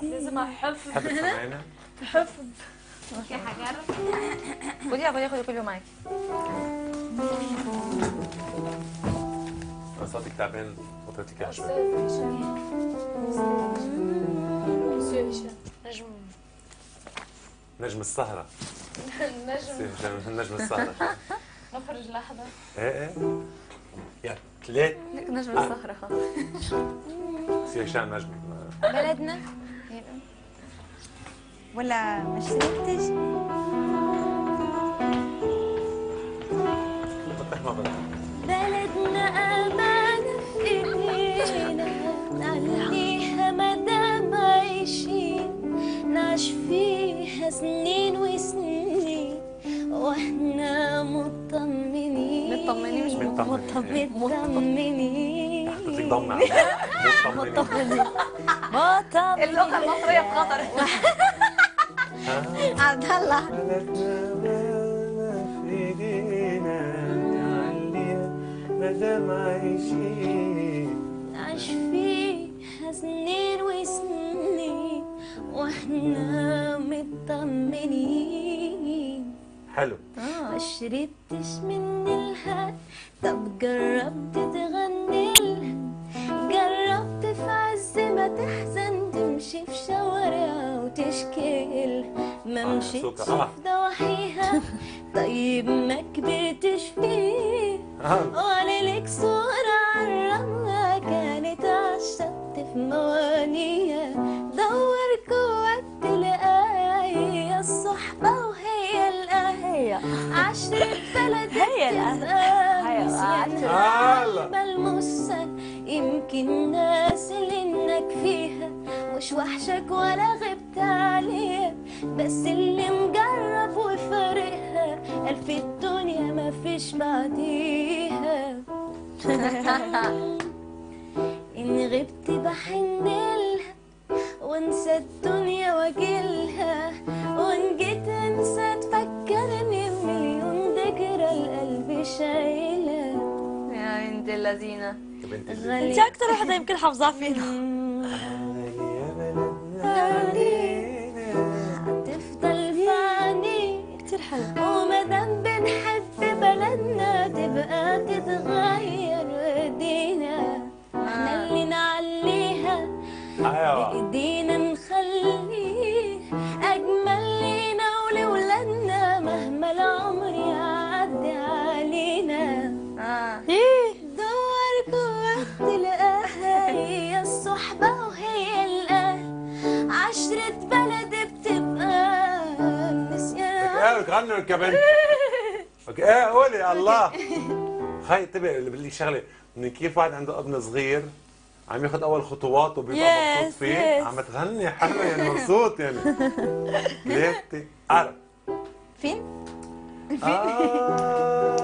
لازم احفظ حب تسمعينا حفظ في حاجة خديها خديها خدي كله معاكي أنا صوتك تعبان وطرتك يا شوي نجم نجم السهرة نجم سير نجم السهرة نخرج لحظة ايه ايه يا ثلاث لك نجم الصخرة سير شان نجم بلدنا ولا ما شربتش فتح ما بدك بلدنا أمانة في إيدينا نعليها مدام عايشين نعيش فيها سنين وسنين واحنا مطمنين مطمنين مش مطمنين. مطمنين بدك ضم على مطمنين بطل اللغة المصرية في خطر عبد الله مدام عايشين نعيش فيها سنين وسنين واحنا مطمنين حلو ما شربتش من الها طب جربت تغني لها جربت في عز ما تحزن تمشي في شوارع وتشكي لها ما آه، مشيتش سوكا. آه. في ضواحيها طيب ما كبرتش فيه آه. ولا لك صورة عالرملة كانت عالشط في موانيها دور جوا تلاقيها هي الصحبة وهي الأهية عشرة بلد هي الأهية. هلا. ملموسة يمكن ناس اللي انك فيها مش وحشك ولا غبت عليها بس اللي مجرب وفارقها ألف الدنيا ما فيش بعديها إن غبت بحنلها وانسى الدنيا واجيلها وان جيت انسى تفكرني بمليون ذكرى القلب شايلها يا بنت اللذينة يا بنت انت غالي اكثر وحده يمكن حافظاها فينا هتفضل في عينيك كثير حلو ومادام بنحب بلدنا تبقى تتغير ايدينا احنا اللي نعليها ايوه بايدينا نخليه اجمل لينا ولولادنا مهما العمر يعدي علينا اه دور جواك تلاقاها هي الصحبة وهي الأهل عشرة بلد بتبقى نسيان ايه بتغنوا كمان اوكي ايه قولي يا الله خي انتبه اللي بدي شغله من كيف واحد عنده ابن صغير عم ياخذ اول خطوات وبيبقى Yes, مبسوط فيه yes. عم تغني حلو يعني مبسوط يعني ثلاثة أربعة فين؟ آه.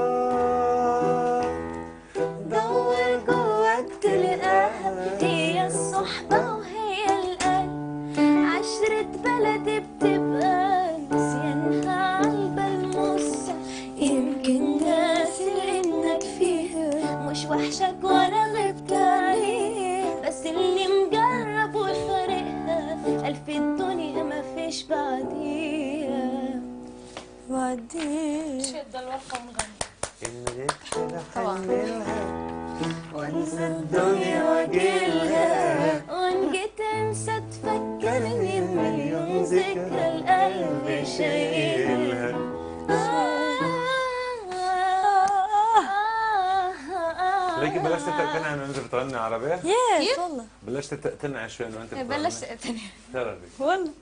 دور جواك تلاقاها هي الصحبة وهي الأهل عشرة بلد بتبقى نسيانها عالبلموسة يمكن ناس اللي انك فيها مش وحشك ولا غبت عليه بس اللي مجرب وفارقها ألف الدنيا ما فيش بعديها ودي شد الورقة ونغني إن غبت طبعا. لحملها وانسى الدنيا واجيلها وان جيت انسى تفكرني بمليون ذكرى القلب شايلها ليكي بلشت تقتنع انه انت بتغني عربي؟ يس والله بلشت تقتنع شوي انه انت بتغني بلشت اقتنع ترى والله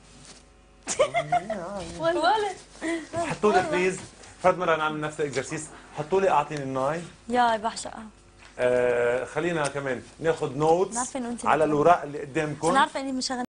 ولا حطوا لي بليز فرد مره نعمل نفس الاكزرسيس حطوا لي اعطيني الناي يا بعشقها آه خلينا كمان ناخذ نوتس عارفة إنه أنت على بتغني. الاوراق اللي قدامكم انا عارفه اني مش هغني